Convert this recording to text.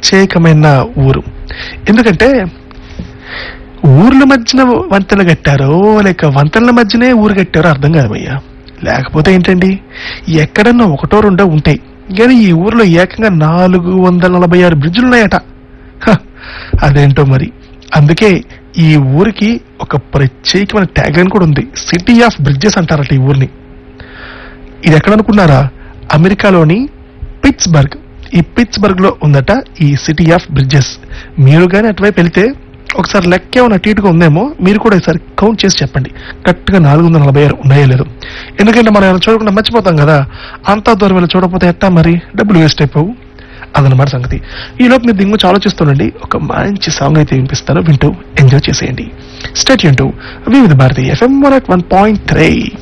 ప్రత్యేకమైన ఊరు ఎందుకంటే ఊర్ల మధ్యన వంతెనలు కట్టారో లేక వంతెనల మధ్యనే ఊరు కట్టారో అర్థం కాదు భయ్యా లేకపోతే ఏంటండి ఎక్కడన్నా ఒకటో రెండో ఉంటాయి కానీ ఈ ఊర్లో ఏకంగా నాలుగు వందల నలభై ఆరు బ్రిడ్జులు ఉన్నాయట హ, అదేంటో మరి అందుకే ఈ ఊరికి ఒక ప్రత్యేకమైన ట్యాగ్ లైన్ కూడా ఉంది సిటీ ఆఫ్ బ్రిడ్జెస్ అంటారట ఈ ఊరిని ఇది ఎక్కడ అనుకున్నారా అమెరికాలోని పిట్స్బర్గ్ ఈ పిట్స్బర్గ్ లో ఉందట ఈ సిటీ ఆఫ్ బ్రిడ్జెస్ మీరు కానీ అటువైపు వెళ్తే ఒకసారి లెక్క ఏమైనా అటు ఇటుగా ఉందేమో మీరు కూడా ఒకసారి కౌంట్ చేసి చెప్పండి కరెక్ట్గా నాలుగు వందల నలభై ఆరు ఉన్నాయో లేదు ఎందుకంటే మనం ఏమైనా చూడకుండా మర్చిపోతాం కదా అంత దూరం వెళ్ళి చూడకపోతే ఎట్టా మరి డబ్బులు వేస్ట్ అయిపోవు అదనమాట సంగతి ఈ లోపు మీరు దింగు ఆలోచిస్తుండండి ఒక మంచి సాంగ్ అయితే వినిపిస్తాను వింటూ ఎంజాయ్ చేసేయండి స్టేట్ యూన్ to Vividh Bharati FM one at one point three